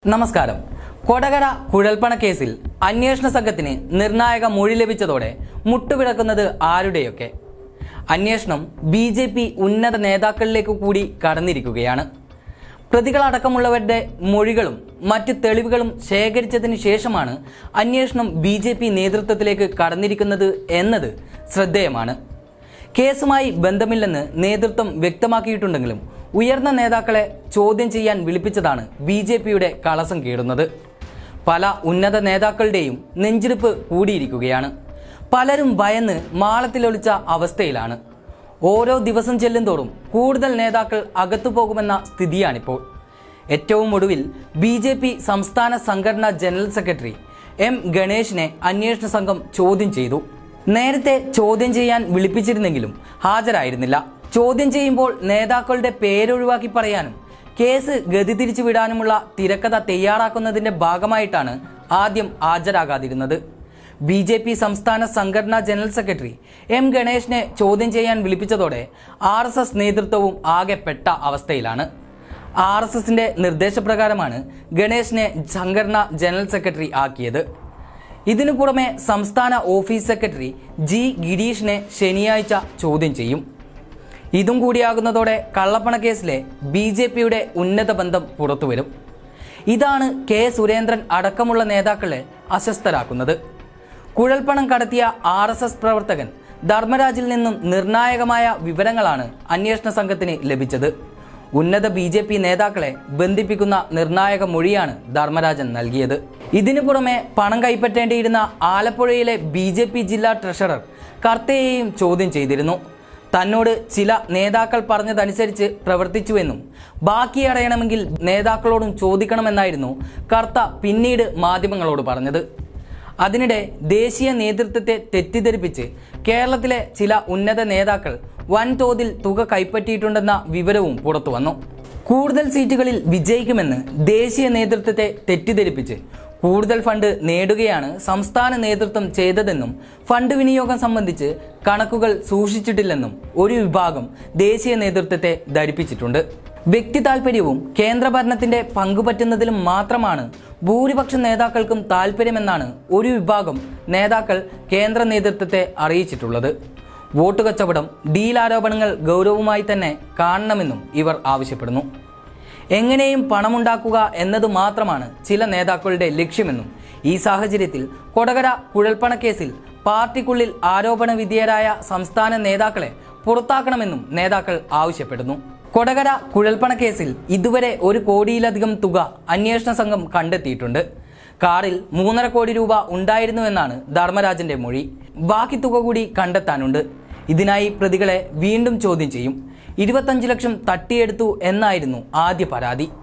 നമസ്കാരം കൊടകര കുഴൽപ്പണ കേസിൽ അന്വേഷണ സംഘത്തിന് നിർണായക മൊഴി ലഭിച്ചതോടെ മുട്ടുവിടക്കുന്നത് ആരുടെയൊക്കെ അന്വേഷണം ബി ജെ പി ഉന്നത നേതാക്കളിലേക്ക് കൂടി കടന്നിരിക്കുകയാണ് പ്രതികളടക്കമുള്ളവരുടെ മൊഴികളും മറ്റ് തെളിവുകളും ശേഖരിച്ചതിന് ശേഷമാണ് അന്വേഷണം ബി ജെ പി നേതൃത്വത്തിലേക്ക് കടന്നിരിക്കുന്നത് എന്നത് ശ്രദ്ധേയമാണ് കേസുമായി ബന്ധമില്ലെന്ന് നേതൃത്വം വ്യക്തമാക്കിയിട്ടുണ്ടെങ്കിലും ഉയർന്ന നേതാക്കളെ ചോദ്യം ചെയ്യാൻ വിളിപ്പിച്ചതാണ് ബി ജെ പിയുടെ കളസം കീറുന്നത് പല ഉന്നത നേതാക്കളുടെയും നെഞ്ചിടിപ്പ് കൂടിയിരിക്കുകയാണ് പലരും ഭയന്ന് മാളത്തിലൊളിച്ച അവസ്ഥയിലാണ് ഓരോ ദിവസം ചെല്ലുന്തോറും കൂടുതൽ നേതാക്കൾ അകത്തു പോകുമെന്ന സ്ഥിതിയാണിപ്പോൾ ഏറ്റവും ഒടുവിൽ ബി ജെ പി സംസ്ഥാന സംഘടനാ ജനറൽ സെക്രട്ടറി എം ഗണേഷിനെ അന്വേഷണ സംഘം ചോദ്യം ചെയ്തു നേരത്തെ ചോദ്യം ചെയ്യാൻ വിളിപ്പിച്ചിരുന്നെങ്കിലും ഹാജരായിരുന്നില്ല ചോദ്യം ചെയ്യുമ്പോൾ നേതാക്കളുടെ പേരൊഴിവാക്കി പറയാനും കേസ് ഗതി തിരിച്ചു വിടാനുമുള്ള തിരക്കഥ തയ്യാറാക്കുന്നതിന്റെ ഭാഗമായിട്ടാണ് ആദ്യം ഹാജരാകാതിരുന്നത് ബി ജെ പി സംസ്ഥാന സംഘടനാ ജനറൽ സെക്രട്ടറി എം ഗണേഷിനെ ചോദ്യം ചെയ്യാൻ വിളിപ്പിച്ചതോടെ ആർ എസ് എസ് നേതൃത്വവും ആകെ പെട്ട അവസ്ഥയിലാണ് ആർ എസ് എസിന്റെ നിർദ്ദേശപ്രകാരമാണ് ഗണേഷിനെ സംഘടനാ ജനറൽ സെക്രട്ടറി ആക്കിയത് ഇതിനു പുറമെ സംസ്ഥാന ഓഫീസ് സെക്രട്ടറി ജി ഗിരീഷിനെ ശനിയാഴ്ച ചോദ്യം ചെയ്യും ഇതും കൂടിയാകുന്നതോടെ കള്ളപ്പണ കേസിലെ ബി ജെ പിയുടെ ഉന്നത ബന്ധം പുറത്തുവരും ഇതാണ് കെ സുരേന്ദ്രൻ അടക്കമുള്ള നേതാക്കളെ അസ്വസ്ഥരാക്കുന്നത് കുഴൽപ്പണം കടത്തിയ ആർ എസ് എസ് പ്രവർത്തകൻ ധർമ്മരാജിൽ നിന്നും നിർണായകമായ വിവരങ്ങളാണ് അന്വേഷണ സംഘത്തിന് ലഭിച്ചത് ഉന്നത ബി ജെ പി നേതാക്കളെ ബന്ധിപ്പിക്കുന്ന നിർണായക മൊഴിയാണ് ധർമ്മരാജൻ നൽകിയത് ഇതിനു പുറമെ പണം കൈപ്പറ്റേണ്ടിയിരുന്ന ആലപ്പുഴയിലെ ബി ജെ പി ജില്ലാ ട്രഷറർ കർത്തയെയും ചോദ്യം ചെയ്തിരുന്നു തന്നോട് ചില നേതാക്കൾ പറഞ്ഞതനുസരിച്ച് പ്രവർത്തിച്ചുവെന്നും ബാക്കി അറിയണമെങ്കിൽ നേതാക്കളോടും ചോദിക്കണമെന്നായിരുന്നു കർത്ത പിന്നീട് മാധ്യമങ്ങളോട് പറഞ്ഞത് അതിനിടെ ദേശീയ നേതൃത്വത്തെ തെറ്റിദ്ധരിപ്പിച്ച് കേരളത്തിലെ ചില ഉന്നത നേതാക്കൾ വൻതോതിൽ തുക കൈപ്പറ്റിയിട്ടുണ്ടെന്ന വിവരവും പുറത്തുവന്നു കൂടുതൽ സീറ്റുകളിൽ വിജയിക്കുമെന്ന് ദേശീയ നേതൃത്വത്തെ തെറ്റിദ്ധരിപ്പിച്ച് കൂടുതൽ ഫണ്ട് നേടുകയാണ് സംസ്ഥാന നേതൃത്വം ചെയ്തതെന്നും ഫണ്ട് വിനിയോഗം സംബന്ധിച്ച് കണക്കുകൾ സൂക്ഷിച്ചിട്ടില്ലെന്നും ഒരു വിഭാഗം ദേശീയ നേതൃത്വത്തെ ധരിപ്പിച്ചിട്ടുണ്ട് വ്യക്തി താൽപര്യവും കേന്ദ്രഭരണത്തിന്റെ പങ്കുപറ്റുന്നതിലും മാത്രമാണ് ഭൂരിപക്ഷ നേതാക്കൾക്കും താൽപ്പര്യമെന്നാണ് ഒരു വിഭാഗം നേതാക്കൾ കേന്ദ്ര നേതൃത്വത്തെ അറിയിച്ചിട്ടുള്ളത് വോട്ട് കച്ചവടം ഡീൽ ആരോപണങ്ങൾ ഗൗരവമായി തന്നെ കാണണമെന്നും ഇവർ ആവശ്യപ്പെടുന്നു എങ്ങനെയും പണമുണ്ടാക്കുക എന്നത് മാത്രമാണ് ചില നേതാക്കളുടെ ലക്ഷ്യമെന്നും ഈ സാഹചര്യത്തിൽ കൊടകര കുഴൽപ്പണ കേസിൽ പാർട്ടിക്കുള്ളിൽ ആരോപണ വിധേയരായ സംസ്ഥാന നേതാക്കളെ പുറത്താക്കണമെന്നും നേതാക്കൾ ആവശ്യപ്പെടുന്നു കൊടകര കുഴൽപ്പണ കേസിൽ ഇതുവരെ ഒരു കോടിയിലധികം തുക അന്വേഷണ സംഘം കണ്ടെത്തിയിട്ടുണ്ട് കാറിൽ മൂന്നര കോടി രൂപ ഉണ്ടായിരുന്നുവെന്നാണ് ധർമ്മരാജന്റെ മൊഴി ബാക്കി തുക കൂടി കണ്ടെത്താനുണ്ട് ഇതിനായി പ്രതികളെ വീണ്ടും ചോദ്യം ചെയ്യും ഇരുപത്തഞ്ച് ലക്ഷം തട്ടിയെടുത്തു എന്നായിരുന്നു ആദ്യ പരാതി